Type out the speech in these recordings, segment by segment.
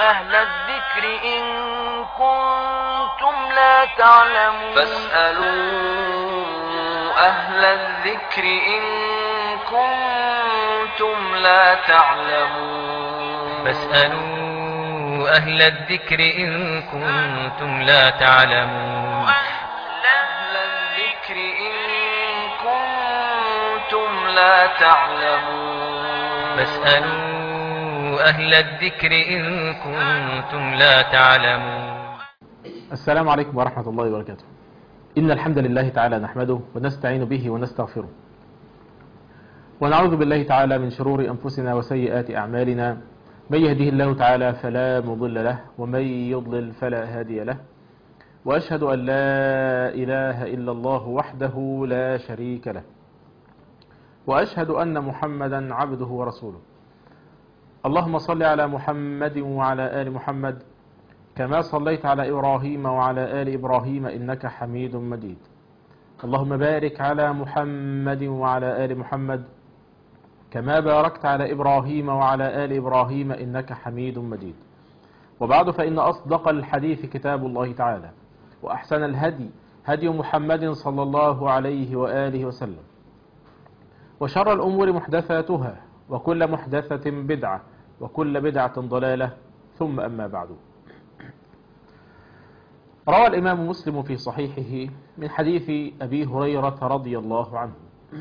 أهل الذكر إن كنتم لا تعلمون فاسألوا أهل الذكر إن كنتم لا تعلمون فاسألوا أهل الذكر إن كنتم لا تعلمون أهل الذكر إن كنتم لا تعلمون فاسألوا أهل الذكر إن كنتم لا تعلمون السلام عليكم ورحمة الله وبركاته إن الحمد لله تعالى نحمده ونستعين به ونستغفره ونعوذ بالله تعالى من شرور أنفسنا وسيئات أعمالنا من يهده الله تعالى فلا مضل له ومن يضلل فلا هادي له وأشهد أن لا إله إلا الله وحده لا شريك له وأشهد أن محمدا عبده ورسوله اللهم صل على محمد وعلى آل محمد كما صليت على إبراهيم وعلى آل إبراهيم إنك حميد مجيد اللهم بارك على محمد وعلى آل محمد كما باركت على إبراهيم وعلى آل إبراهيم إنك حميد مجيد وبعد فإن أصدق الحديث كتاب الله تعالى وأحسن الهدي هدي محمد صلى الله عليه وآله وسلم وشر الأمور محدثاتها وكل محدثة بدعة وكل بدعة ضلالة ثم أما بعد روى الإمام مسلم في صحيحه من حديث أبي هريرة رضي الله عنه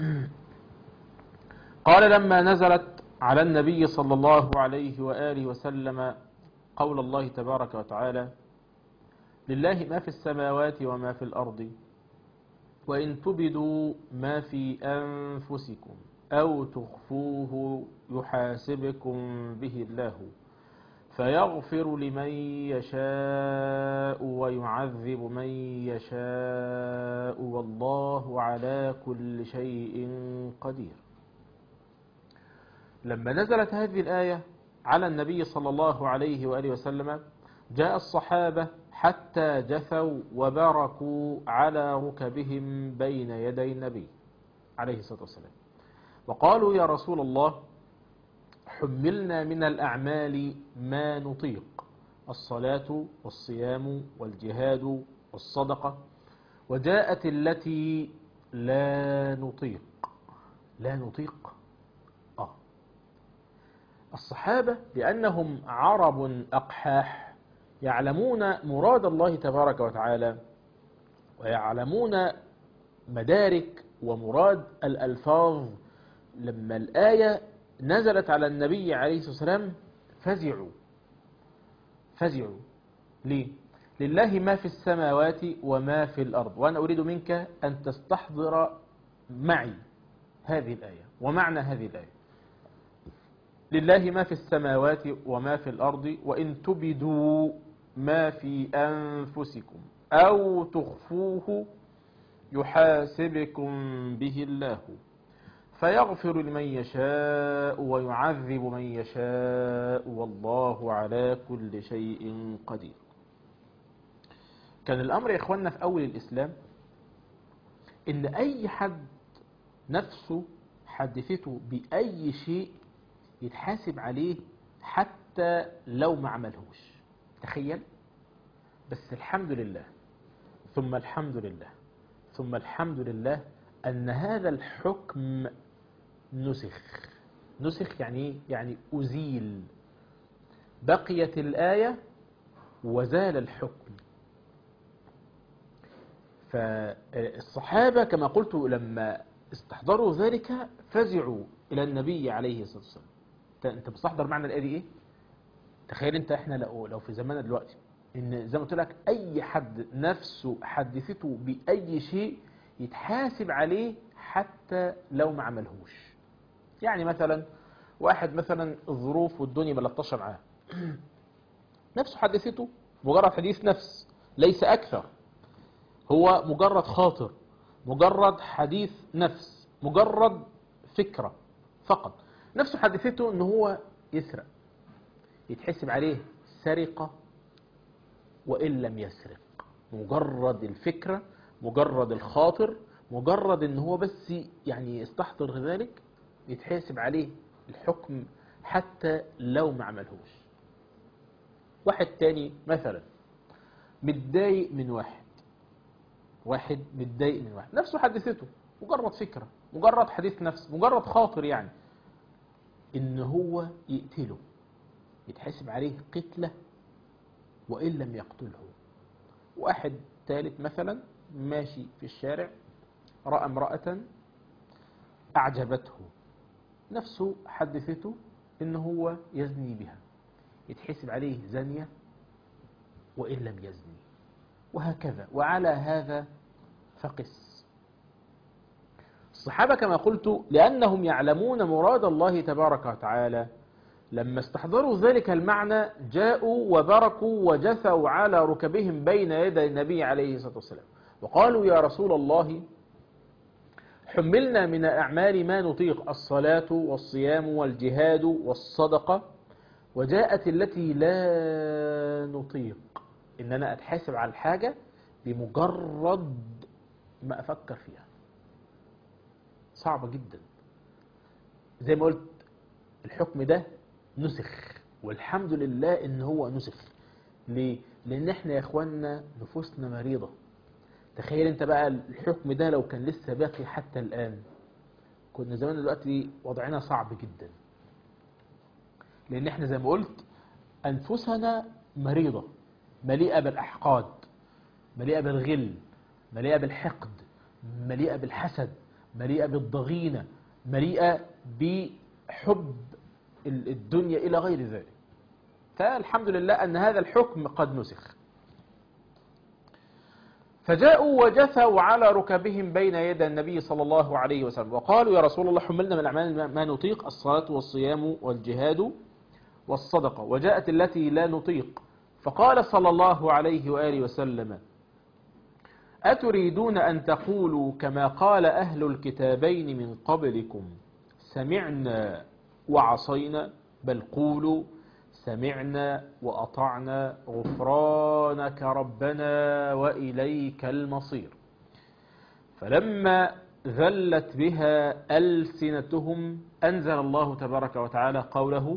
قال لما نزلت على النبي صلى الله عليه وآله وسلم قول الله تبارك وتعالى لله ما في السماوات وما في الأرض وإن تبدوا ما في أنفسكم أو تخفوه يحاسبكم به الله فيغفر لمن يشاء ويعذب من يشاء والله على كل شيء قدير لما نزلت هذه الآية على النبي صلى الله عليه وآله وسلم جاء الصحابة حتى جثوا وبركوا على ركبهم بين يدي النبي عليه الصلاة والسلام وقالوا يا رسول الله حملنا من الأعمال ما نطيق الصلاة والصيام والجهاد والصدقة وجاءت التي لا نطيق لا نطيق آه الصحابة لأنهم عرب أقحاح يعلمون مراد الله تبارك وتعالى ويعلمون مدارك ومراد الألفاظ لما الآية نزلت على النبي عليه الصلاة والسلام فزعوا فزعوا ليه؟ لله ما في السماوات وما في الأرض وأنا أريد منك أن تستحضر معي هذه الآية ومعنى هذه الآية لله ما في السماوات وما في الأرض وإن تبدوا ما في أنفسكم أو تخفوه يحاسبكم به الله فيغفر لمن يشاء ويعذب من يشاء والله على كل شيء قدير كان الأمر يا إخواننا في أول الإسلام إن أي حد نفسه حدثته بأي شيء يتحاسب عليه حتى لو ما عملهوش تخيل بس الحمد لله ثم الحمد لله ثم الحمد لله أن هذا الحكم نسخ نسخ يعني يعني أزيل بقيت الآية وزال الحكم فالصحابة كما قلت لما استحضروا ذلك فزعوا إلى النبي عليه الصلاة والسلام أنت مستحضر معنى الآية دي إيه؟ تخيل أنت إحنا لو, لو في زماننا دلوقتي إن زي ما قلت لك أي حد نفسه حدثته بأي شيء يتحاسب عليه حتى لو ما عملهوش يعني مثلا واحد مثلا الظروف والدنيا ملطشه معاه نفسه حدثته مجرد حديث نفس ليس أكثر هو مجرد خاطر مجرد حديث نفس مجرد فكرة فقط نفسه حدثته ان هو يسرق يتحسب عليه سرقة وإن لم يسرق مجرد الفكرة مجرد الخاطر مجرد ان هو بس يعني يستحضر ذلك يتحاسب عليه الحكم حتى لو ما عملهوش واحد تاني مثلا متضايق من واحد واحد متضايق من واحد نفسه حدثته مجرد فكرة مجرد حديث نفس مجرد خاطر يعني ان هو يقتله يتحسب عليه قتلة وإن لم يقتله واحد ثالث مثلا ماشي في الشارع رأى امرأة أعجبته نفسه حدثته إن هو يزني بها يتحسب عليه زانية وإن لم يزني وهكذا وعلى هذا فقس الصحابة كما قلت لأنهم يعلمون مراد الله تبارك وتعالى لما استحضروا ذلك المعنى جاءوا وبركوا وجثوا على ركبهم بين يدي النبي عليه الصلاة والسلام وقالوا يا رسول الله حملنا من الأعمال ما نطيق الصلاة والصيام والجهاد والصدقة وجاءت التي لا نطيق إن أنا أتحاسب على الحاجة بمجرد ما أفكر فيها صعبة جدا زي ما قلت الحكم ده نسخ والحمد لله ان هو نسخ ليه لان احنا يا اخوانا نفوسنا مريضة تخيل انت بقى الحكم ده لو كان لسه باقي حتى الان كنا زمان دلوقتي وضعنا صعب جدا لان احنا زي ما قلت انفسنا مريضة مليئة بالاحقاد مليئة بالغل مليئة بالحقد مليئة بالحسد مليئة بالضغينة مليئة بحب الدنيا إلى غير ذلك فالحمد لله أن هذا الحكم قد نسخ فجاءوا وجثوا على ركبهم بين يدي النبي صلى الله عليه وسلم وقالوا يا رسول الله حملنا من الأعمال ما نطيق الصلاة والصيام والجهاد والصدقة وجاءت التي لا نطيق فقال صلى الله عليه وآله وسلم أتريدون أن تقولوا كما قال أهل الكتابين من قبلكم سمعنا وعصينا بل قولوا سمعنا وأطعنا غفرانك ربنا وإليك المصير فلما ذلت بها ألسنتهم أنزل الله تبارك وتعالى قوله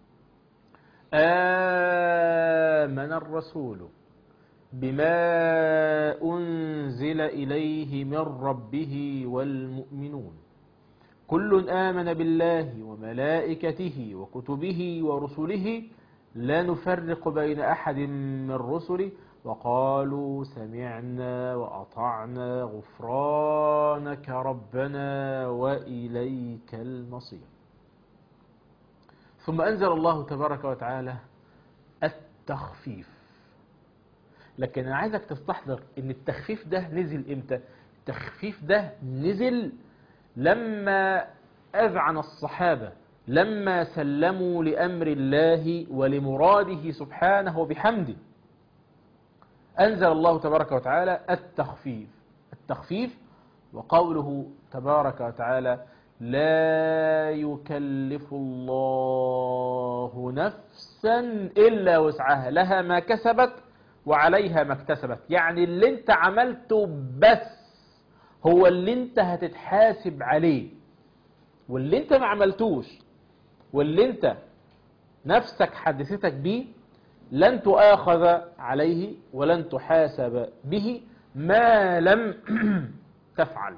آمن الرسول بما أنزل إليه من ربه والمؤمنون كل آمن بالله وملائكته وكتبه ورسله لا نفرق بين أحد من رسله وقالوا سمعنا وأطعنا غفرانك ربنا وإليك المصير ثم أنزل الله تبارك وتعالى التخفيف لكن أنا عايزك تستحضر أن التخفيف ده نزل إمتى التخفيف ده نزل لما أذعن الصحابة لما سلموا لأمر الله ولمراده سبحانه وبحمده أنزل الله تبارك وتعالى التخفيف التخفيف وقوله تبارك وتعالى لا يكلف الله نفسا إلا وسعها لها ما كسبت وعليها ما اكتسبت يعني اللي انت عملته بس هو اللي انت هتتحاسب عليه واللي انت ما عملتوش واللي انت نفسك حدثتك بيه لن تؤاخذ عليه ولن تحاسب به ما لم تفعل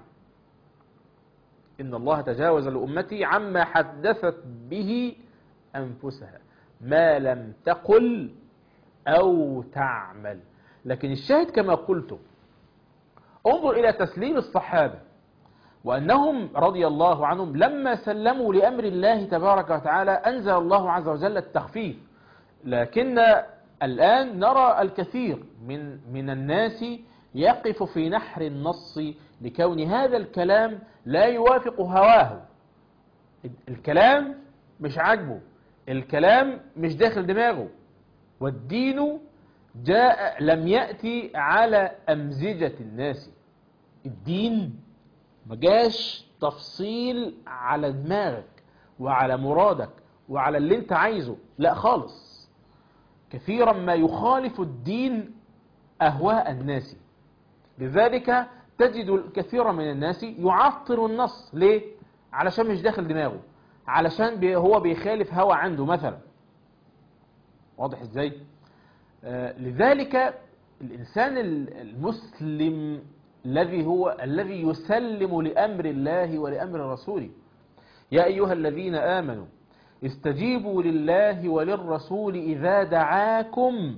إن الله تجاوز لأمتي عما حدثت به أنفسها ما لم تقل أو تعمل لكن الشاهد كما قلت انظر إلى تسليم الصحابة وأنهم رضي الله عنهم لما سلموا لأمر الله تبارك وتعالى أنزل الله عز وجل التخفيف لكن الآن نرى الكثير من من الناس يقف في نحر النص لكون هذا الكلام لا يوافق هواه الكلام مش عاجبه الكلام مش داخل دماغه والدين جاء لم يأتي على أمزجة الناس الدين ما جاش تفصيل على دماغك وعلى مرادك وعلى اللي انت عايزه لا خالص كثيرا ما يخالف الدين أهواء الناس لذلك تجد الكثير من الناس يعطل النص ليه؟ علشان مش داخل دماغه علشان بي هو بيخالف هوى عنده مثلا واضح ازاي؟ آه، لذلك الإنسان ال- المسلم الذي هو الذي يسلم لأمر الله ولأمر رسوله يا أيها الذين آمنوا استجيبوا لله وللرسول إذا دعاكم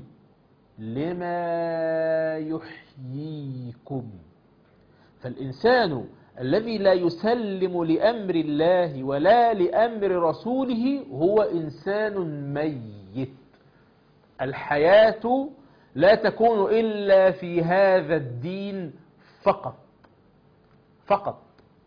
لما يحييكم فالإنسان الذي لا يسلم لأمر الله ولا لأمر رسوله هو إنسان ميت الحياة لا تكون إلا في هذا الدين فقط فقط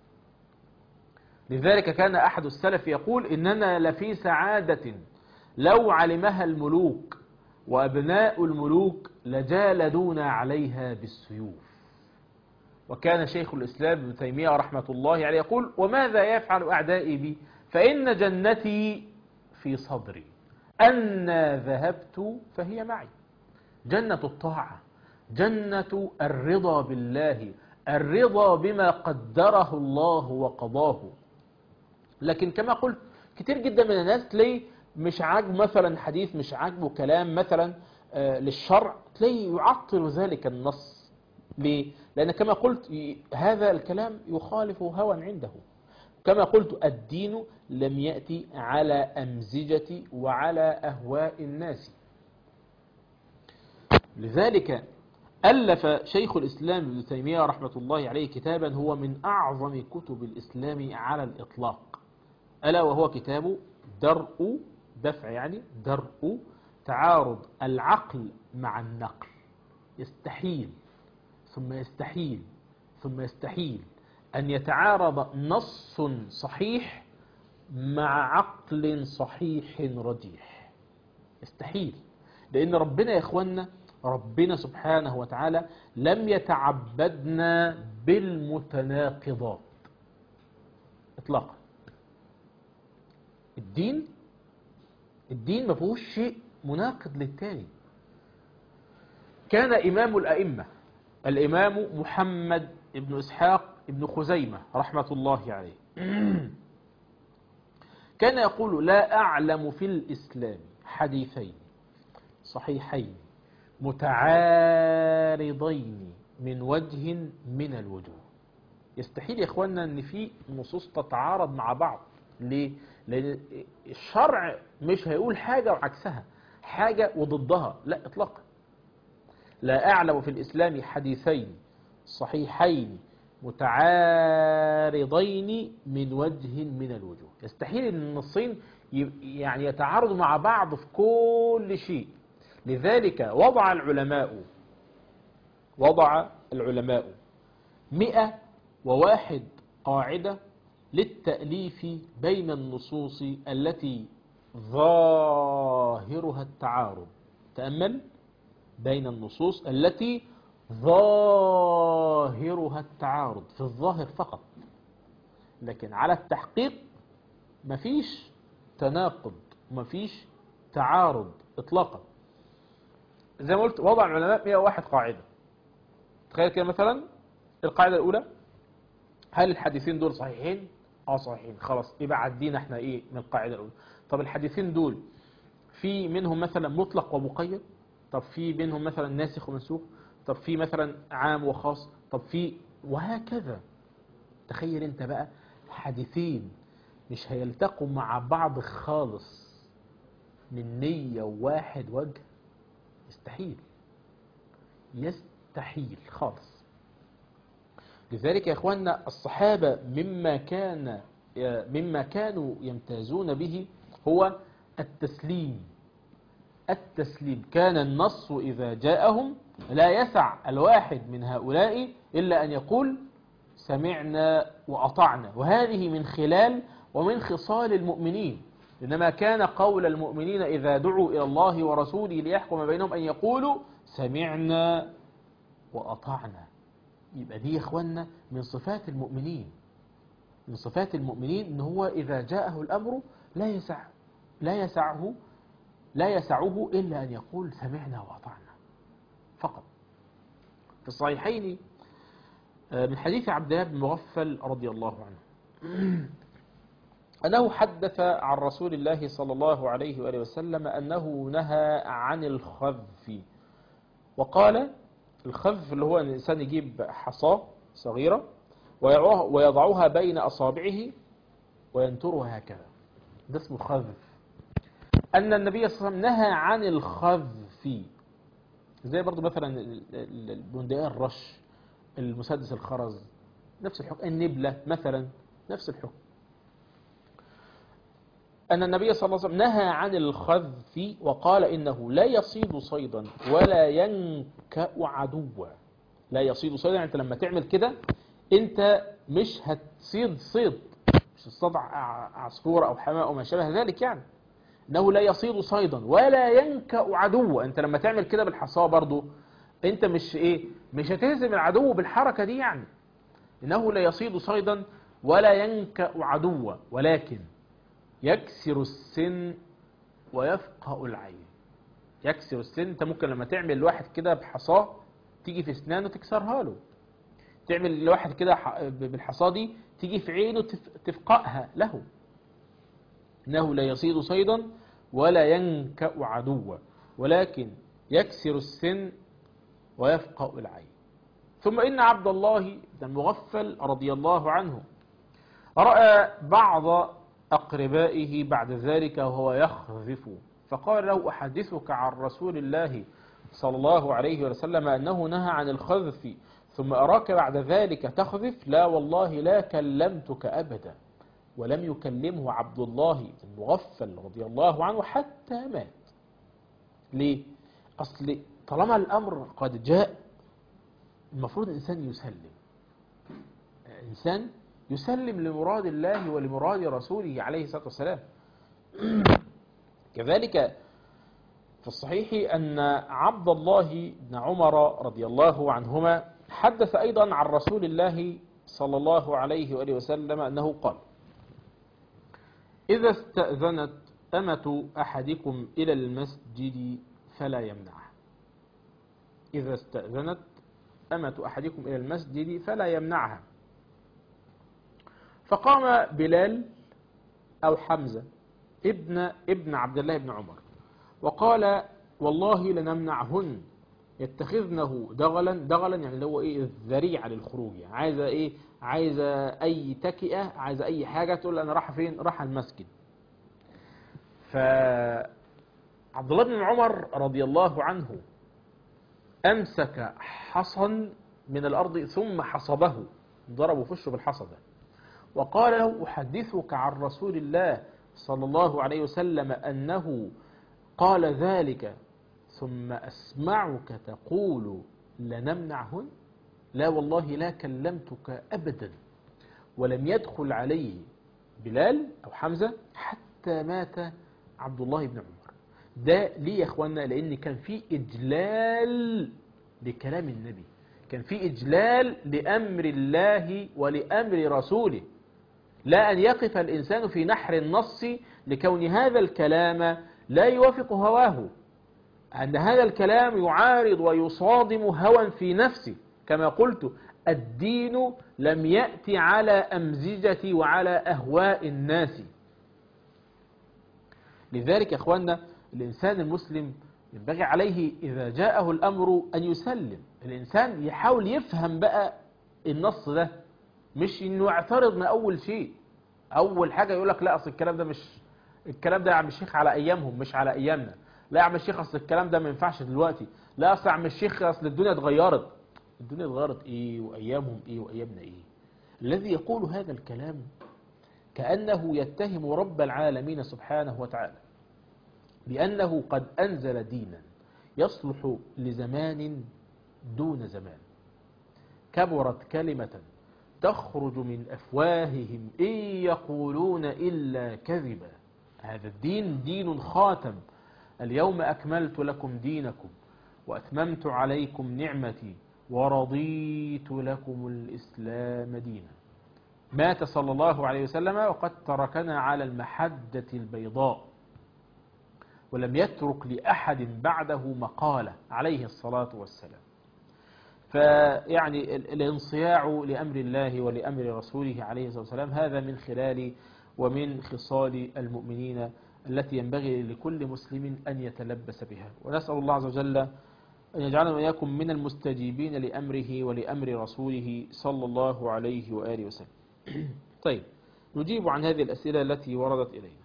لذلك كان أحد السلف يقول إننا لفي سعادة لو علمها الملوك وأبناء الملوك لجالدونا عليها بالسيوف وكان شيخ الإسلام ابن تيمية رحمة الله عليه يقول وماذا يفعل أعدائي بي فإن جنتي في صدري أنا ذهبت فهي معي جنة الطاعة جنة الرضا بالله الرضا بما قدره الله وقضاه لكن كما قلت كتير جدا من الناس تلاقي مش عاجب مثلا حديث مش عاجبه كلام مثلا آه، للشرع تلاقي يعطل ذلك النص ليه؟ لأن كما قلت ي- هذا الكلام يخالف هوى عنده كما قلت الدين لم يأتي على أمزجة وعلى أهواء الناس لذلك ألف شيخ الإسلام ابن تيمية رحمة الله عليه كتابا هو من أعظم كتب الإسلام على الإطلاق ألا وهو كتاب درء دفع يعني درء تعارض العقل مع النقل يستحيل ثم يستحيل ثم يستحيل أن يتعارض نص صحيح مع عقل صحيح رجيح يستحيل لأن ربنا يا إخوانا ربنا سبحانه وتعالى لم يتعبدنا بالمتناقضات إطلاقا الدين الدين ما فيهوش شيء مناقض للتاني كان إمام الأئمة الإمام محمد بن إسحاق بن خزيمة رحمة الله عليه كان يقول لا أعلم في الإسلام حديثين صحيحين متعارضين من وجه من الوجوه يستحيل يا إخواننا أن في نصوص تتعارض مع بعض ليه؟ لأن الشرع مش هيقول حاجة وعكسها حاجة وضدها لا إطلاقا لا أعلم في الإسلام حديثين صحيحين متعارضين من وجه من الوجوه يستحيل أن النصين ي- يعني يتعارضوا مع بعض في كل شيء لذلك وضع العلماء وضع العلماء مئة وواحد قاعدة للتأليف بين النصوص التي ظاهرها التعارض تأمل بين النصوص التي ظاهرها التعارض في الظاهر فقط لكن على التحقيق مفيش تناقض مفيش تعارض اطلاقا زي ما قلت وضع العلماء 101 قاعدة تخيل كده مثلا القاعدة الأولى هل الحديثين دول صحيحين؟ اه صحيحين خلاص يبقى عدينا احنا ايه من القاعدة الأولى طب الحديثين دول في منهم مثلا مطلق ومقيد طب في منهم مثلا ناسخ ومنسوخ طب في مثلا عام وخاص طب في وهكذا تخيل انت بقى حديثين مش هيلتقوا مع بعض خالص من نية واحد وجه يستحيل يستحيل خالص لذلك يا اخواننا الصحابة مما كان مما كانوا يمتازون به هو التسليم التسليم كان النص إذا جاءهم لا يسع الواحد من هؤلاء إلا أن يقول سمعنا وأطعنا وهذه من خلال ومن خصال المؤمنين إنما كان قول المؤمنين إذا دعوا إلى الله ورسوله ليحكم بينهم أن يقولوا سمعنا وأطعنا يبقى دي يا إخوانا من صفات المؤمنين من صفات المؤمنين إن هو إذا جاءه الأمر لا يسع لا يسعه لا يسعه إلا أن يقول سمعنا وأطعنا فقط في الصحيحين من حديث عبد الله بن مغفل رضي الله عنه أنه حدث عن رسول الله صلى الله عليه وآله وسلم أنه نهى عن الخذف وقال الخذف اللي هو أن الإنسان يجيب حصاة صغيرة ويضعها- ويضعها بين أصابعه وينترها هكذا ده اسمه خذف أن النبي صلى الله عليه وسلم نهى عن الخذف زي برضو مثلا ال- ال- البندقية الرش المسدس الخرز نفس الحكم النبلة مثلا نفس الحكم أن النبي صلى الله عليه وسلم نهى عن الخذف وقال إنه لا يصيد صيدا ولا ينكأ عدوا لا يصيد صيدا يعني أنت لما تعمل كده أنت مش هتصيد صيد مش تصطاد ع- عصفور أو حماء أو ما شابه ذلك يعني انه لا يصيد صيدا ولا ينكأ عدوا انت لما تعمل كده بالحصاه برضو انت مش ايه مش هتهزم العدو بالحركه دي يعني انه لا يصيد صيدا ولا ينكأ عدوا ولكن يكسر السن ويفقأ العين يكسر السن انت ممكن لما تعمل لواحد كده بحصاه تيجي في اسنانه تكسرها له تعمل لواحد كده ح- بالحصاه دي تيجي في عينه تف- تفقأها له إنه لا يصيد صيدا ولا ينكأ عدوا ولكن يكسر السن ويفقأ العين ثم إن عبد الله بن المغفل رضي الله عنه رأى بعض أقربائه بعد ذلك وهو يخذف فقال له أحدثك عن رسول الله صلى الله عليه وسلم أنه نهى عن الخذف ثم أراك بعد ذلك تخذف لا والله لا كلمتك أبدا ولم يكلمه عبد الله المغفل رضي الله عنه حتى مات ليه؟ أصل طالما الأمر قد جاء المفروض الإنسان يسلم إنسان يسلم لمراد الله ولمراد رسوله عليه الصلاة والسلام كذلك في الصحيح أن عبد الله بن عمر رضي الله عنهما حدث أيضا عن رسول الله صلى الله عليه وآله وسلم أنه قال إذا استأذنت أمة أحدكم إلى المسجد فلا يمنعها إذا استأذنت أمة أحدكم إلى المسجد فلا يمنعها فقام بلال أو حمزة ابن ابن عبد الله بن عمر وقال والله لنمنعهن يتخذنه دغلا دغلا يعني اللي هو ايه الذريعه للخروج يعني عايزه ايه عايزه اي تكئه عايزه اي حاجه تقول انا رايحه فين رايحه المسجد ف عبد الله بن عمر رضي الله عنه امسك حصا من الارض ثم حصبه ضربه في وشه بالحصى ده وقال له احدثك عن رسول الله صلى الله عليه وسلم انه قال ذلك ثم أسمعك تقول لنمنعهن لا والله لا كلمتك أبدا ولم يدخل عليه بلال أو حمزة حتى مات عبد الله بن عمر ده ليه يا أخوانا لأن كان في إجلال لكلام النبي كان في إجلال لأمر الله ولأمر رسوله لا أن يقف الإنسان في نحر النص لكون هذا الكلام لا يوافق هواه أن هذا الكلام يعارض ويصادم هوى في نفسه كما قلت الدين لم يأتي على أمزجة وعلى أهواء الناس لذلك يا أخوانا الإنسان المسلم ينبغي عليه إذا جاءه الأمر أن يسلم الإنسان يحاول يفهم بقى النص ده مش إنه يعترض من أول شيء أول حاجة يقول لك لا أصل الكلام ده مش الكلام ده يا عم الشيخ على أيامهم مش على أيامنا لا يا عم الشيخ أصل الكلام ده ما ينفعش دلوقتي لا أصل يا عم الشيخ أصل الدنيا اتغيرت الدنيا اتغيرت إيه وأيامهم إيه وأيامنا إيه الذي يقول هذا الكلام كأنه يتهم رب العالمين سبحانه وتعالى بأنه قد أنزل دينا يصلح لزمان دون زمان كبرت كلمة تخرج من أفواههم إن يقولون إلا كذبا هذا الدين دين خاتم اليوم أكملت لكم دينكم وأتممت عليكم نعمتي ورضيت لكم الإسلام دينا مات صلى الله عليه وسلم وقد تركنا على المحجة البيضاء ولم يترك لأحد بعده مقالة عليه الصلاة والسلام فيعني الانصياع لأمر الله ولأمر رسوله عليه الصلاة والسلام هذا من خلال ومن خصال المؤمنين التي ينبغي لكل مسلم أن يتلبس بها ونسأل الله عز وجل أن يجعلنا وإياكم من المستجيبين لأمره ولأمر رسوله صلى الله عليه وآله وسلم طيب نجيب عن هذه الأسئلة التي وردت إلينا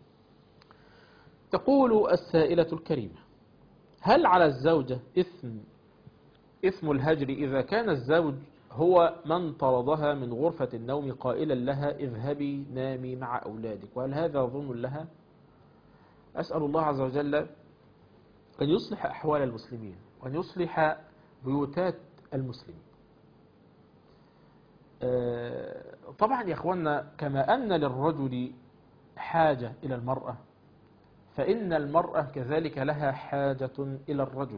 تقول السائلة الكريمة هل على الزوجة إثم إثم الهجر إذا كان الزوج هو من طردها من غرفة النوم قائلا لها اذهبي نامي مع أولادك وهل هذا ظلم لها أسأل الله عز وجل أن يصلح أحوال المسلمين وأن يصلح بيوتات المسلمين آه، طبعا يا أخوانا كما أن للرجل حاجة إلى المرأة فإن المرأة كذلك لها حاجة إلى الرجل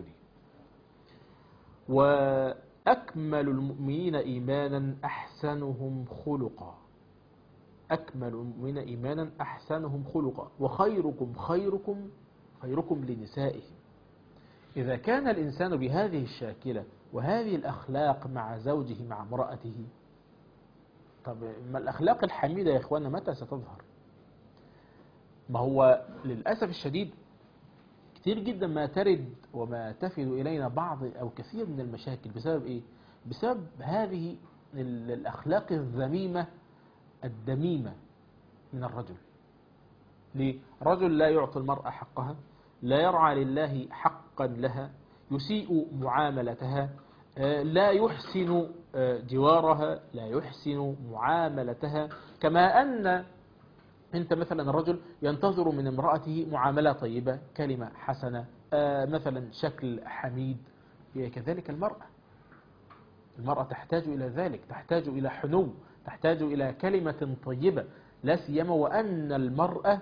وأكمل المؤمنين إيمانا أحسنهم خلقا أكمل المؤمنين إيمانا أحسنهم خلقا وخيركم خيركم خيركم لنسائهم إذا كان الإنسان بهذه الشاكلة وهذه الأخلاق مع زوجه مع امرأته طب ما الأخلاق الحميدة يا إخوانا متى ستظهر ما هو للأسف الشديد كتير جدا ما ترد وما تفد إلينا بعض أو كثير من المشاكل بسبب إيه؟ بسبب هذه ال- الأخلاق الذميمة الدميمة من الرجل ليه؟ رجل لا يعطي المرأة حقها لا يرعى لله حقا لها يسيء معاملتها آه، لا يحسن آه، جوارها لا يحسن معاملتها كما أن انت مثلا الرجل ينتظر من امرأته معاملة طيبة كلمة حسنة آه، مثلا شكل حميد هي كذلك المرأة المرأة تحتاج إلى ذلك تحتاج إلى حنو تحتاج إلى كلمة طيبة لا سيما وأن المرأة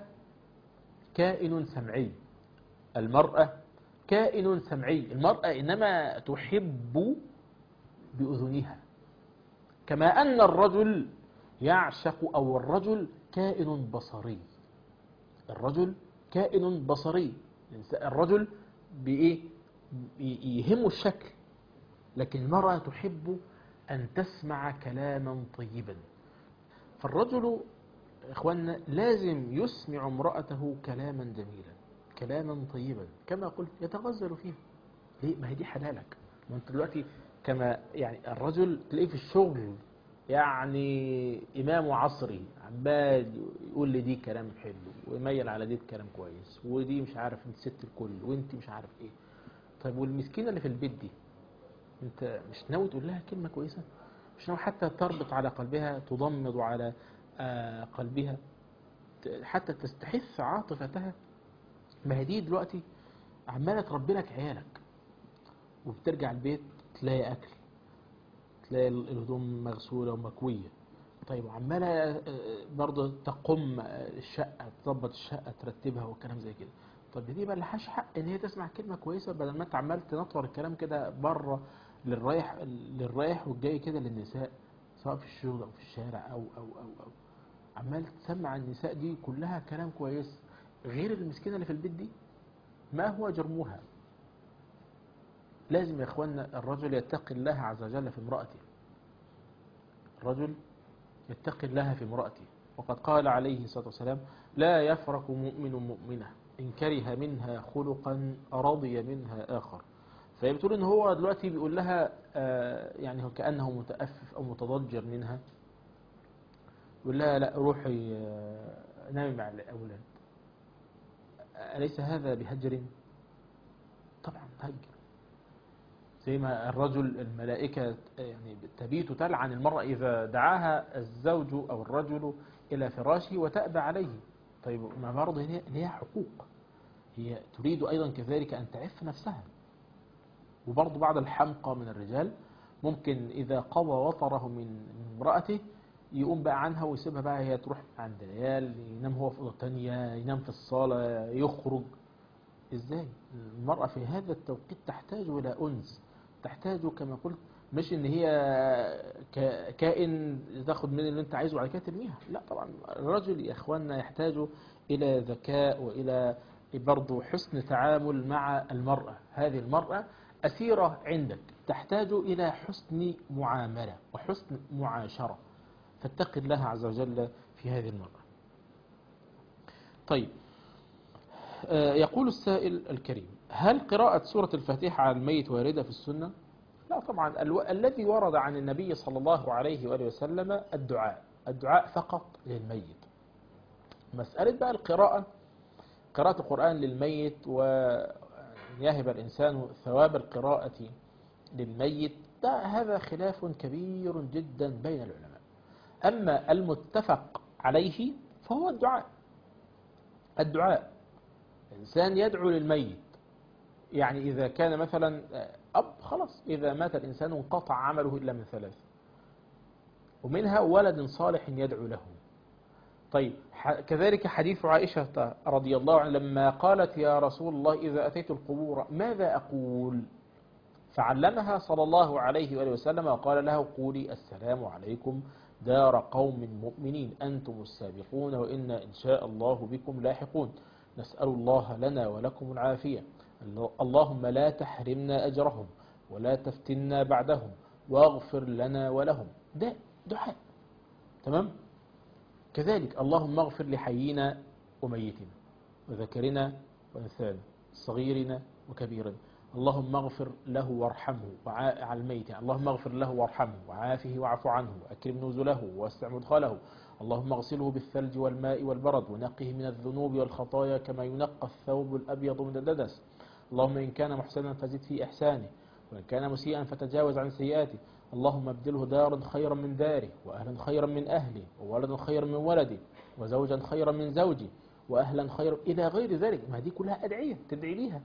كائن سمعي المرأة كائن سمعي المرأة إنما تحب بأذنها كما أن الرجل يعشق أو الرجل كائن بصري الرجل كائن بصري الرجل بإيه يهمه الشكل لكن المرأة تحب أن تسمع كلاما طيبا فالرجل إخواننا لازم يسمع امرأته كلاما جميلا كلاما طيبا كما قلت يتغزل فيها ليه ما هي دي حلالك ما انت دلوقتي كما يعني الرجل تلاقيه في الشغل يعني إمام عصري عمال يقول لي دي كلام حلو ويميل على دي كلام كويس ودي مش عارف انت ست الكل وانت مش عارف ايه طيب والمسكينة اللي في البيت دي انت مش ناوي تقول لها كلمة كويسة مش ناوي حتى تربط على قلبها تضمد على آه قلبها ت- حتى تستحث عاطفتها ما هي دي دلوقتي عمالة تربي لك عيالك وبترجع البيت تلاقي أكل تلاقي ال- الهدوم مغسولة ومكوية طيب وعمالة آه، برضه تقم آه، الشقة تظبط الشقة ترتبها وكلام زي كده طب دي ما لهاش حق ان هي تسمع كلمة كويسة بدل ما انت عمال تنطور الكلام كده بره للرايح للرايح والجاي كده للنساء سواء في الشغل او في الشارع او او او او عمال تسمع النساء دي كلها كلام كويس غير المسكينة اللي في البيت دي ما هو جرمها لازم يا اخوانا الرجل يتقي الله عز وجل في امرأته الرجل يتقي الله في امرأته وقد قال عليه الصلاة والسلام لا يفرق مؤمن مؤمنة إن كره منها خلقا رضي منها آخر فهي بتقول إن هو دلوقتي بيقول لها آه، يعني هو كأنه متأفف أو متضجر منها يقول لها لا روحي آه، نامي مع الأولاد أليس هذا بهجر؟ طبعا هجر زي ما الرجل الملائكة يعني تبيت تلعن المرأة إذا دعاها الزوج أو الرجل إلى فراشه وتأبى عليه طيب ما برضه هي- ليها حقوق هي تريد أيضا كذلك أن تعف نفسها وبرضه بعض الحمقى من الرجال ممكن إذا قضى وطره من من امرأته يقوم بقى عنها ويسيبها بقى هي تروح عند العيال ينام هو في أوضة تانية ينام في الصالة يخرج ازاي المرأة في هذا التوقيت تحتاج إلى أنس تحتاج كما قلت مش ان هي ك- كائن تاخد من اللي انت عايزه وبعد كده ترميها لا طبعا الرجل يا اخواننا يحتاج الى ذكاء والى برضه حسن تعامل مع المرأة هذه المرأة أسيرة عندك تحتاج إلى حسن معاملة وحسن معاشرة فاتق الله عز وجل في هذه المرأة طيب آه، يقول السائل الكريم هل قراءة سورة الفاتحة على الميت واردة في السنة؟ لا طبعا الو... الذي ورد عن النبي صلى الله عليه وآله وسلم الدعاء الدعاء فقط للميت مسألة بقى القراءة قراءة القرآن للميت ويهب الإنسان ثواب القراءة للميت ده هذا خلاف كبير جدا بين العلماء أما المتفق عليه فهو الدعاء الدعاء إنسان يدعو للميت يعني إذا كان مثلا أب خلاص إذا مات الإنسان انقطع عمله إلا من ثلاث ومنها ولد صالح يدعو له طيب ح- كذلك حديث عائشة رضي الله عنها لما قالت يا رسول الله إذا أتيت القبور ماذا أقول فعلمها صلى الله عليه وآله وسلم وقال له قولي السلام عليكم دار قوم مؤمنين أنتم السابقون وإنا إن شاء الله بكم لاحقون نسأل الله لنا ولكم العافية اللهم لا تحرمنا أجرهم ولا تفتنا بعدهم واغفر لنا ولهم ده دعاء تمام كذلك اللهم اغفر لحينا وميتنا وذكرنا وأنثانا صغيرنا وكبيرنا اللهم اغفر له وارحمه وع- على الميت يعني اللهم اغفر له وارحمه وعافه واعف عنه واكرم نزله واسع مدخله اللهم اغسله بالثلج والماء والبرد ونقه من الذنوب والخطايا كما ينقى الثوب الابيض من الدنس اللهم ان كان محسنا فزد في احسانه وان كان مسيئا فتجاوز عن سيئاته اللهم ابدله دارا خيرا من داره واهلا خيرا من اهله وولدا خيرا من ولده وزوجا خيرا من زوجه واهلا خيرا الى غير ذلك ما دي كلها ادعيه تدعي ليها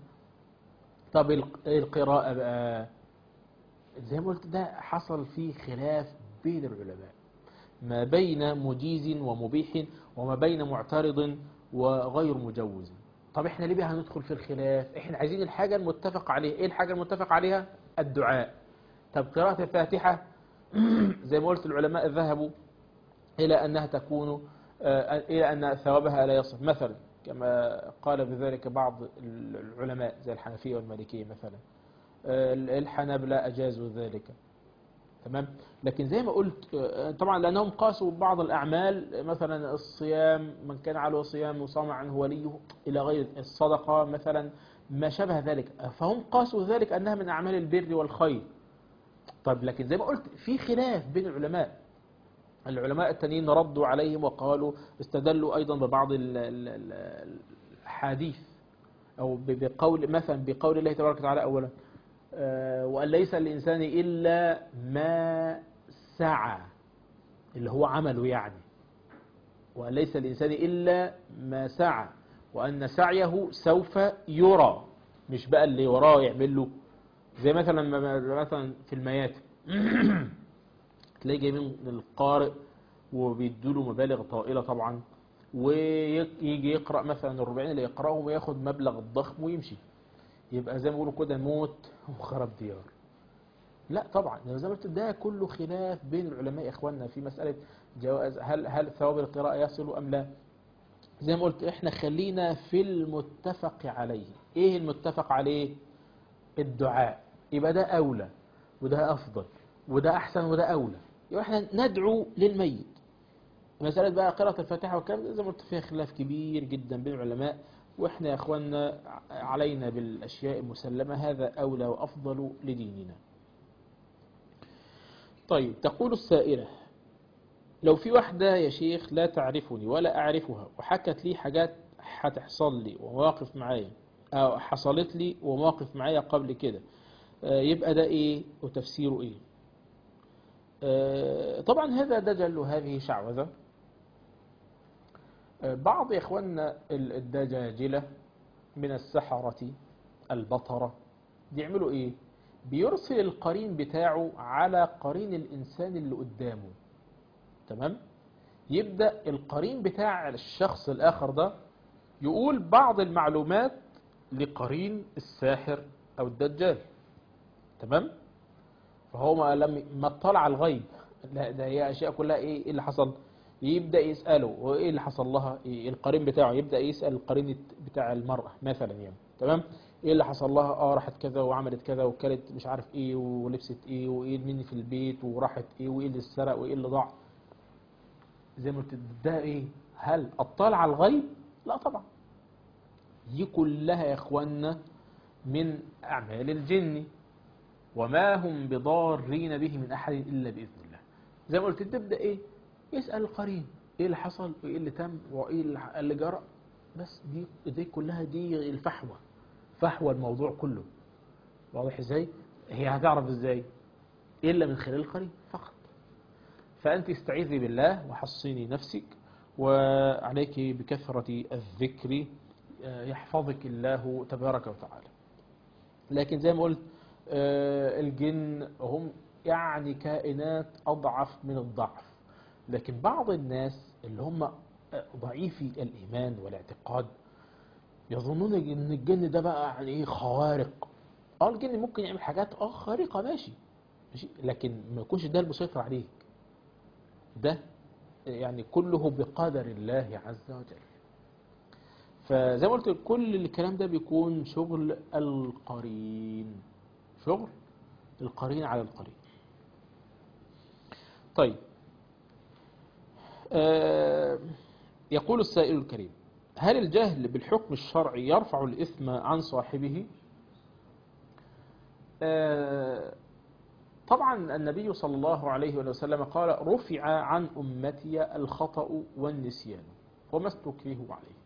طب الق- القراءة بقى زي ما قلت ده حصل فيه خلاف بين العلماء ما بين مجيز ومبيح وما بين معترض وغير مجوز طب احنا ليه بقى هندخل في الخلاف احنا عايزين الحاجة المتفق عليها ايه الحاجة المتفق عليها الدعاء طب قراءة الفاتحة زي ما قلت العلماء ذهبوا إلى أنها تكون آه، إلى أن ثوابها لا يصح مثلا كما قال بذلك بعض العلماء زي الحنفية والمالكية مثلا آه، الحنابلة أجازوا ذلك تمام لكن زي ما قلت آه، طبعا لأنهم قاسوا بعض الأعمال مثلا الصيام من كان عليه صيام وصام عنه وليه إلى غير الصدقة مثلا ما شابه ذلك فهم قاسوا ذلك أنها من أعمال البر والخير طيب لكن زي ما قلت في خلاف بين العلماء العلماء التانيين ردوا عليهم وقالوا استدلوا أيضا ببعض ال- ال- ال- الحديث أو ب- بقول مثلا بقول الله تبارك وتعالى أولا آه، وأن ليس للإنسان إلا ما سعى اللي هو عمله يعني وأن ليس للإنسان إلا ما سعى وأن سعيه سوف يرى مش بقى اللي وراه يعمل له زي مثلا ما- مثلا في المياتم تلاقي جايبين القارئ وبيدوا له مبالغ طائلة طبعا ويجي يقرأ مثلا الربعين اللي يقرأهم وياخد مبلغ ضخم ويمشي يبقى زي ما بيقولوا كده موت وخراب ديار لا طبعا زي ما قلت ده كله خلاف بين العلماء يا اخواننا في مسألة جواز هل هل ثواب القراءة يصل أم لا زي ما قلت احنا خلينا في المتفق عليه ايه المتفق عليه الدعاء يبقى ده أولى وده أفضل وده أحسن وده أولى يبقى احنا ندعو للميت مسألة بقى قراءة الفاتحة والكلام ده زي ما قلت فيها خلاف كبير جدا بين العلماء واحنا يا اخواننا علينا بالأشياء المسلمة هذا أولى وأفضل لديننا طيب تقول السائلة لو في واحدة يا شيخ لا تعرفني ولا أعرفها وحكت لي حاجات هتحصل لي ومواقف معايا أو حصلت لي ومواقف معايا قبل كده آه، يبقى ده إيه وتفسيره إيه آه، طبعا هذا دجل وهذه شعوذة آه، بعض يا إخواننا ال- الدجاجلة من السحرة البطرة بيعملوا إيه بيرسل القرين بتاعه على قرين الإنسان اللي قدامه تمام يبدأ القرين بتاع الشخص الآخر ده يقول بعض المعلومات لقرين الساحر أو الدجال تمام فهو ما لم ما اطلع على الغيب لا ده هي أشياء كلها إيه إيه اللي حصل يبدأ يسأله وإيه اللي حصل لها إيه القرين بتاعه يبدأ يسأل القرين بتاع المرأة مثلا يعني تمام ايه اللي حصل لها اه راحت كذا وعملت كذا وكلت مش عارف ايه ولبست ايه وايه مني في البيت وراحت ايه وايه اللي اتسرق وايه اللي ضاع زي ما قلت ده ايه هل اطلع على الغيب لا طبعا دي كلها يا اخوانا من اعمال الجن وما هم بضارين به من احد الا باذن الله زي ما قلت تبدا ايه يسال القرين ايه اللي حصل وايه اللي تم وايه اللي- اللي جرى بس دي دي كلها دي الفحوى فحوى الموضوع كله واضح ازاي هي هتعرف ازاي الا من خلال القرين فقط فانت استعيذي بالله وحصيني نفسك وعليك بكثرة الذكر آه، يحفظك الله تبارك وتعالى لكن زي ما قلت آه، الجن هم يعني كائنات أضعف من الضعف لكن بعض الناس اللي هم آه، ضعيفي الإيمان والاعتقاد يظنون ان الجن ده بقى يعني ايه خوارق اه الجن ممكن يعمل حاجات اه خارقة ماشي ماشي لكن ما يكونش ده المسيطر عليك ده يعني كله بقدر الله عز وجل فزي ما قلت كل الكلام ده بيكون شغل القرين شغل القرين على القرين طيب آه يقول السائل الكريم هل الجهل بالحكم الشرعي يرفع الإثم عن صاحبه آه طبعا النبي صلى الله عليه وسلم قال رفع عن أمتي الخطأ والنسيان وما استكرهوا عليه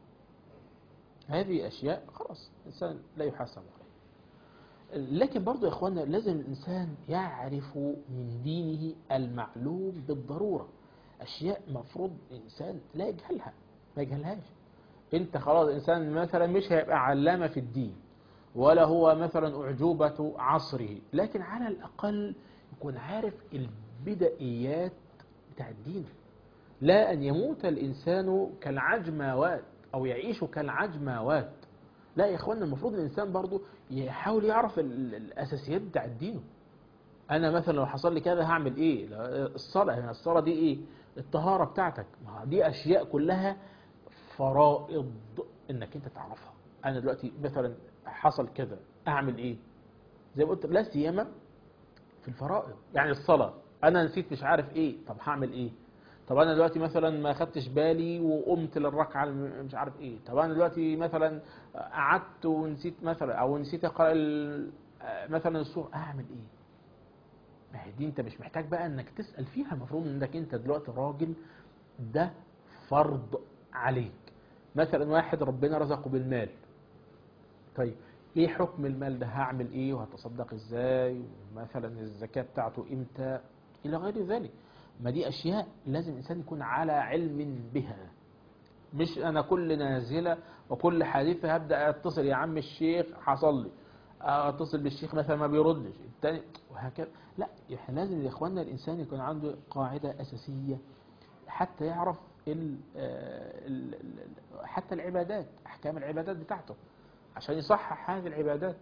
هذه أشياء خلاص الإنسان لا يحاسب عليها لكن برضو يا إخوانا لازم الإنسان يعرف من دينه المعلوم بالضرورة أشياء مفروض الإنسان لا يجهلها ما يجهلهاش أنت خلاص الإنسان مثلا مش هيبقى علامة في الدين ولا هو مثلا أعجوبة عصره لكن على الأقل يكون عارف البدئيات بتاع الدين لا أن يموت الإنسان كالعجماوات أو يعيش كالعجماوات لا يا إخوانا المفروض الإنسان برضو يحاول يعرف ال- الأساسيات بتاع دينه أنا مثلا لو حصل لي كذا هعمل إيه لا، الصلاة يعني الصلاة دي إيه الطهارة بتاعتك ما دي أشياء كلها فرائض إنك أنت تعرفها أنا دلوقتي مثلا حصل كذا أعمل إيه زي ما قلت لا سيما في الفرائض يعني الصلاة أنا نسيت مش عارف إيه طب هعمل إيه طب أنا دلوقتي مثلا ما خدتش بالي وقمت للركعة الم- مش عارف إيه طب أنا دلوقتي مثلا قعدت ونسيت مثلا أو نسيت أقرأ ال- آه، مثلا السورة أعمل إيه ما هي دي أنت مش محتاج بقى إنك تسأل فيها المفروض إنك أنت دلوقتي راجل ده فرض عليك مثلا واحد ربنا رزقه بالمال طيب ايه حكم المال ده هعمل ايه وهتصدق ازاي ومثلا الزكاة بتاعته امتى الى غير ذلك ما دي اشياء لازم الانسان يكون على علم بها مش انا كل نازلة وكل حادثة هبدأ اتصل يا عم الشيخ حصل لي اتصل بالشيخ مثلا ما بيردش التاني وهكذا لا احنا لازم يا اخواننا الانسان يكون عنده قاعدة اساسية حتى يعرف ال ال ال حتى العبادات احكام العبادات بتاعته عشان يصحح هذه العبادات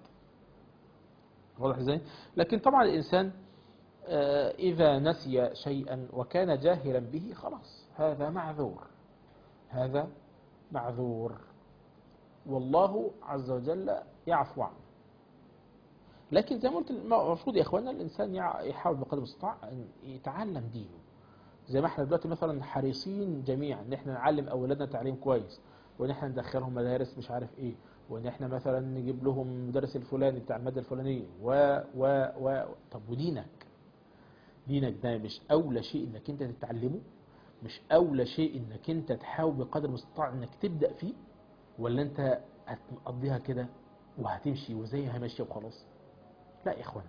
واضح ازاي لكن طبعا الانسان آه، اذا نسي شيئا وكان جاهلا به خلاص هذا معذور هذا معذور والله عز وجل يعفو عنه لكن زي ما قلت المفروض يا اخوانا الانسان يع- يحاول بقدر المستطاع ان يتعلم دينه زي ما احنا دلوقتي مثلا حريصين جميعا ان احنا نعلم اولادنا تعليم كويس وان احنا ندخلهم مدارس مش عارف ايه وان احنا مثلا نجيب لهم مدرس الفلاني بتاع الماده الفلانيه و و و طب ودينك دينك ده مش اولى شيء انك انت تتعلمه مش اولى شيء انك انت تحاول بقدر المستطاع انك تبدا فيه ولا انت هتقضيها كده وهتمشي وزيها ماشيه وخلاص لا يا اخوانا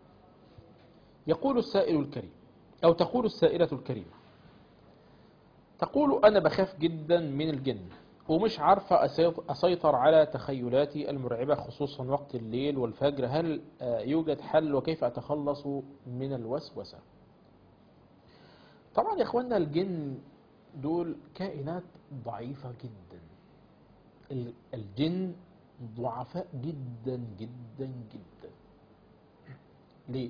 يقول السائل الكريم أو تقول السائلة الكريمة تقول أنا بخاف جدا من الجن ومش عارفة أسيط- أسيطر على تخيلاتي المرعبة خصوصا وقت الليل والفجر هل آه، يوجد حل وكيف أتخلص من الوسوسة طبعا يا إخوانا الجن دول كائنات ضعيفة جدا ال- الجن ضعفاء جدا جدا جدا ليه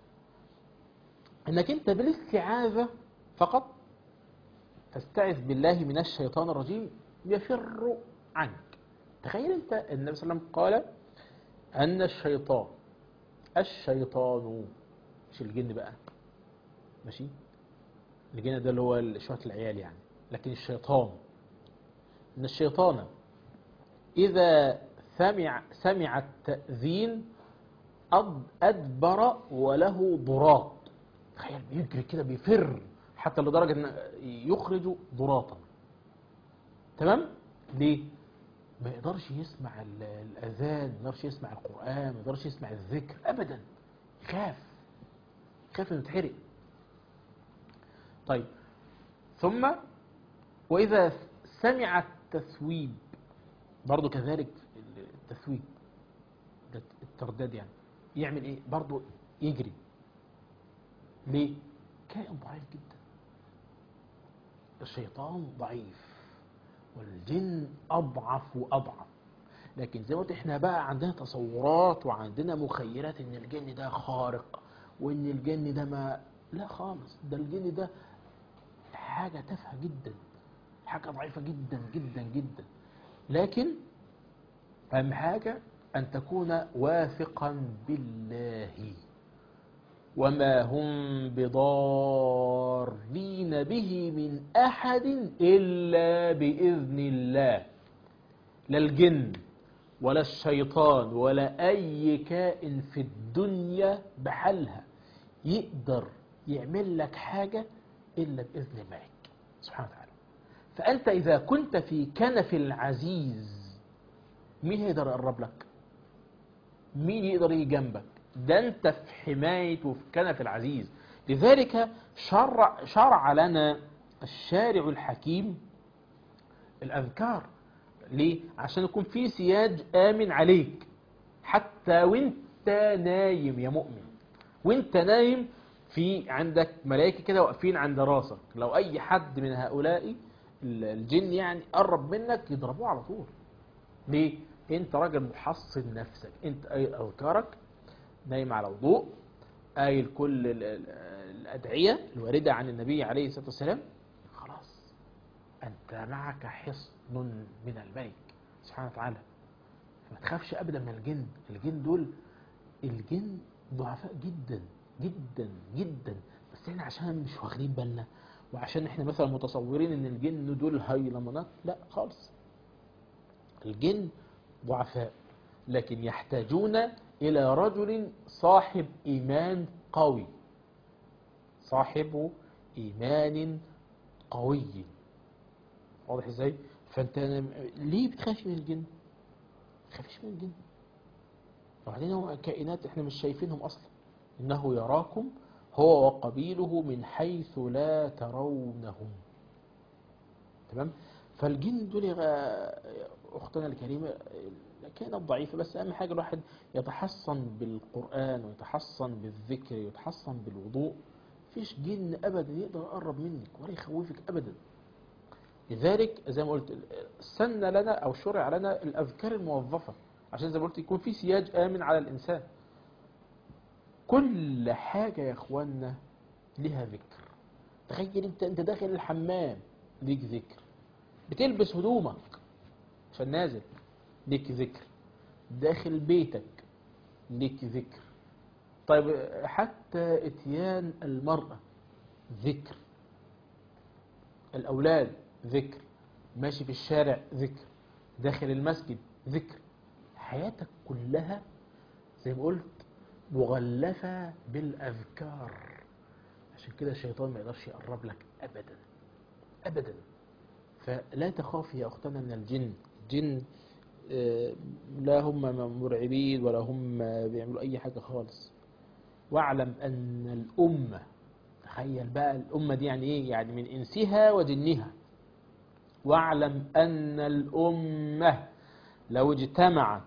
انك انت بالاستعاذة فقط تستعذ بالله من الشيطان الرجيم يفر عنك تخيل انت النبي صلى الله عليه وسلم قال ان الشيطان الشيطان مش الجن بقى ماشي الجن ده اللي هو شوية العيال يعني لكن الشيطان ان الشيطان اذا سمع سمع التأذين أد- ادبر وله ضراط تخيل بيجري كده بيفر حتى لدرجة ان يخرج ضراطا تمام ليه ما يقدرش يسمع ال- الاذان ما يقدرش يسمع القرآن ما يقدرش يسمع الذكر ابدا يخاف يخاف انه يتحرق طيب ثم وإذا سمع التثويب برضو كذلك التثويب ده الترداد يعني يعمل ايه برضو يجري ليه كائن ضعيف جدا الشيطان ضعيف والجن أضعف وأضعف لكن زي ما قلت احنا بقى عندنا تصورات وعندنا مخيلات ان الجن ده خارق وان الجن ده ما لا خالص ده الجن ده حاجة تافهة جدا حاجة ضعيفة جدا جدا جدا لكن أهم حاجة أن تكون واثقا بالله وما هم بضارين به من أحد إلا بإذن الله لا الجن ولا الشيطان ولا أي كائن في الدنيا بحالها يقدر يعمل لك حاجة إلا بإذن الملك سبحانه وتعالى فأنت إذا كنت في كنف العزيز مين هيقدر يقرب لك مين يقدر يجي جنبك ده أنت في حماية وفي كنف العزيز لذلك شرع, شرع لنا الشارع الحكيم الأذكار ليه؟ عشان يكون في سياج آمن عليك حتى وانت نايم يا مؤمن وانت نايم في عندك ملائكة كده واقفين عند راسك لو أي حد من هؤلاء الجن يعني قرب منك يضربوه على طول ليه؟ انت راجل محصن نفسك انت قايل أذكارك نايم على وضوء قايل كل ال- ال- الأدعية الواردة عن النبي عليه الصلاة والسلام خلاص أنت معك حصن من الملك سبحانه وتعالى فما تخافش أبدا من الجن الجن دول الجن ضعفاء جدا جدا جدا بس احنا عشان مش واخدين بالنا وعشان احنا مثلا متصورين ان الجن دول هيلمنات لا خالص الجن ضعفاء لكن يحتاجون إلى رجل صاحب إيمان قوي صاحب إيمان قوي واضح ازاي فانت ليه بتخاف من الجن ما تخافش من الجن وبعدين هو كائنات احنا مش شايفينهم اصلا انه يراكم هو وقبيله من حيث لا ترونهم تمام فالجن دول يا اختنا الكريمه كانت ضعيفه بس اهم حاجه الواحد يتحصن بالقران ويتحصن بالذكر ويتحصن بالوضوء مفيش جن ابدا يقدر يقرب منك ولا يخوفك ابدا لذلك زي ما قلت سن لنا او شرع لنا الاذكار الموظفه عشان زي ما قلت يكون في سياج امن على الانسان كل حاجه يا اخوانا لها ذكر تخيل انت انت داخل الحمام ليك ذكر بتلبس هدومك عشان نازل ليك ذكر داخل بيتك ليك ذكر طيب حتى اتيان المرأة ذكر الأولاد ذكر ماشي في الشارع ذكر داخل المسجد ذكر حياتك كلها زي ما قلت مغلفة بالأذكار عشان كده الشيطان ما يقدرش يقرب لك أبدا أبدا فلا تخافي يا أختنا من الجن الجن آه، لا هم مرعبين ولا هم بيعملوا أي حاجة خالص واعلم أن الأمة تخيل بقى الأمة دي يعني إيه يعني من إنسها وجنها واعلم أن الأمة لو اجتمعت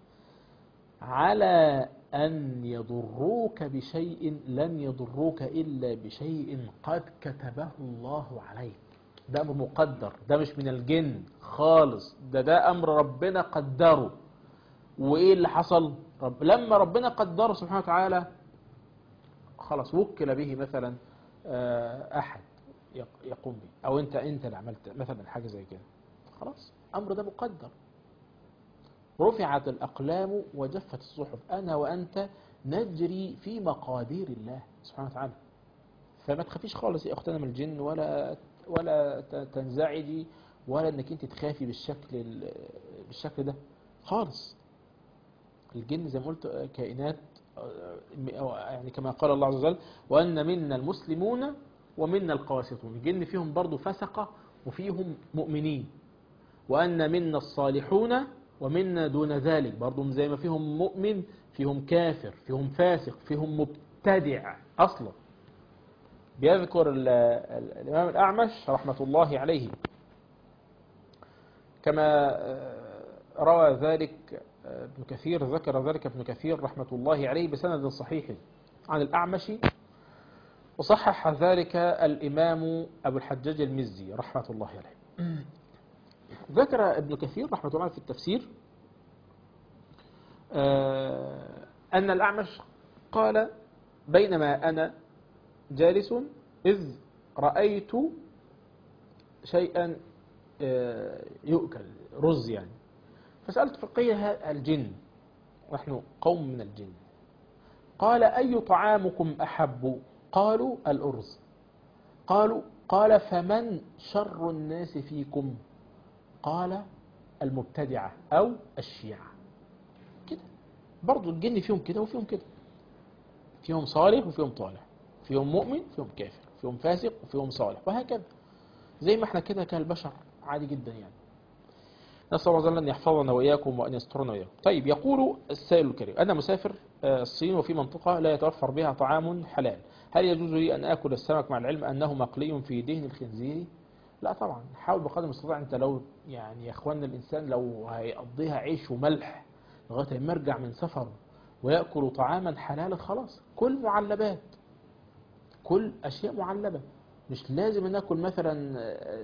على أن يضروك بشيء لن يضروك إلا بشيء قد كتبه الله عليك ده أمر مقدر ده مش من الجن خالص ده ده أمر ربنا قدره وإيه اللي حصل رب لما ربنا قدره سبحانه وتعالى خلاص وكل به مثلا آه، أحد يق- يقوم به أو أنت أنت اللي عملت مثلا حاجة زي كده خلاص أمر ده مقدر رفعت الأقلام وجفت الصحف أنا وأنت نجري في مقادير الله سبحانه وتعالى فما تخافيش خالص يا أختنا من الجن ولا ولا ت- تنزعجي ولا انك انت تخافي بالشكل ال- بالشكل ده خالص الجن زي ما قلت آه، كائنات آه، م- أو يعني كما قال الله عز وجل وأن منا المسلمون ومنا القاسطون الجن فيهم برضو فسقة وفيهم مؤمنين وأن منا الصالحون ومنا دون ذلك برضو زي ما فيهم مؤمن فيهم كافر فيهم فاسق فيهم مبتدع أصلا بيذكر ال- ال- الإمام الأعمش رحمة الله عليه كما آه، روى ذلك آه، ابن كثير ذكر ذلك ابن كثير رحمة الله عليه بسند صحيح عن الأعمش وصحح ذلك الإمام أبو الحجاج المزي رحمة الله عليه ذكر ابن كثير رحمة الله عليه في التفسير آه، أن الأعمش قال بينما أنا جالس إذ رأيت شيئا آه، يؤكل رز يعني فسألت فقيه الجن نحن قوم من الجن قال أي طعامكم أحب قالوا الأرز قالوا قال فمن شر الناس فيكم قال المبتدعة أو الشيعة كده برضو الجن فيهم كده وفيهم كده فيهم صالح وفيهم طالح فيهم مؤمن فيهم كافر فيهم فاسق وفيهم صالح وهكذا زي ما احنا كده كالبشر عادي جدا يعني نسأل الله عز وجل أن يحفظنا وإياكم وأن يسترنا وإياكم طيب يقول السائل الكريم أنا مسافر آه، الصين وفي منطقة لا يتوفر بها طعام حلال هل يجوز لي أن آكل السمك مع العلم أنه مقلي في دهن الخنزير لا طبعا حاول بقدر المستطاع أنت لو يعني يا إخواننا الإنسان لو هيقضيها عيش وملح لغاية ما يرجع من سفر ويأكل طعاما حلالا خلاص كل معلبات كل أشياء معلبة مش لازم ان اكل مثلا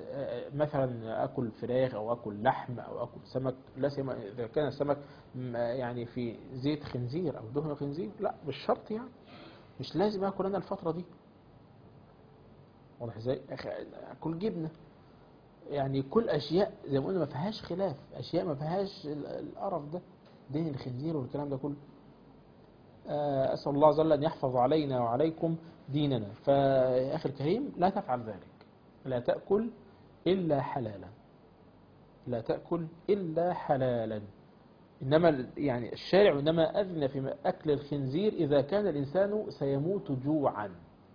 مثلا اكل فراخ او اكل لحم او اكل سمك لا سيما اذا كان السمك م- يعني في زيت خنزير او دهن خنزير لا مش شرط يعني مش لازم اكل انا الفتره دي واضح ازاي أخ- اكل جبنه يعني كل اشياء زي ما قلنا ما فيهاش خلاف اشياء ما فيهاش ال- القرف ده دهن الخنزير والكلام ده كله آه، أسأل الله عز وجل أن يحفظ علينا وعليكم ديننا فيا أخي الكريم لا تفعل ذلك لا تأكل إلا حلالا لا تأكل إلا حلالا إنما ال- يعني الشارع إنما أذن في أكل الخنزير إذا كان الإنسان سيموت جوعا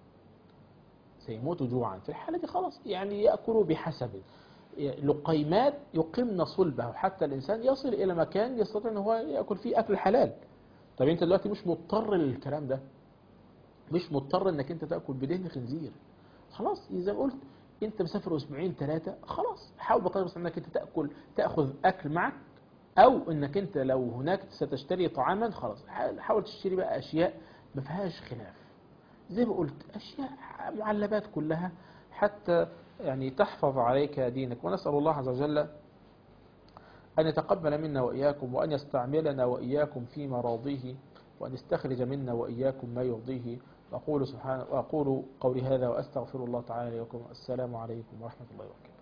سيموت جوعا في الحالة دي خلاص يعني يأكل بحسبه لقيمات يقمن صلبه حتى الإنسان يصل إلى مكان يستطيع أن هو يأكل فيه أكل حلال طب أنت دلوقتي مش مضطر للكلام ده مش مضطر انك انت تاكل بدهن خنزير خلاص زي ما قلت انت مسافر اسبوعين ثلاثه خلاص حاول بقدر المستطاع انك انت تاكل تاخذ اكل معك او انك انت لو هناك ستشتري طعاما خلاص حاول تشتري بقى اشياء ما فيهاش خلاف زي ما قلت اشياء معلبات كلها حتى يعني تحفظ عليك دينك ونسال الله عز وجل أن يتقبل منا وإياكم وأن يستعملنا وإياكم في مراضيه وأن يستخرج منا وإياكم ما يرضيه وأقول سبحانه وأقول قولي هذا وأستغفر الله تعالى لكم السلام عليكم ورحمة الله وبركاته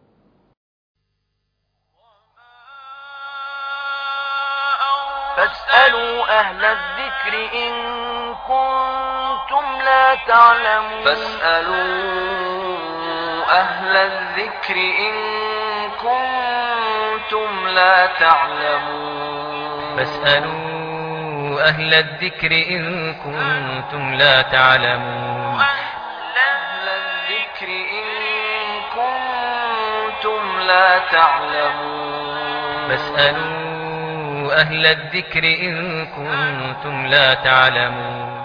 فاسألوا أهل الذكر إن كنتم لا تعلمون فاسألوا أهل الذكر إن كنتم لا تعلمون فاسألوا أهل الذكر إن كنتم لا تعلمون أهل الذكر إن كنتم لا تعلمون فاسألوا أهل الذكر إن كنتم لا تعلمون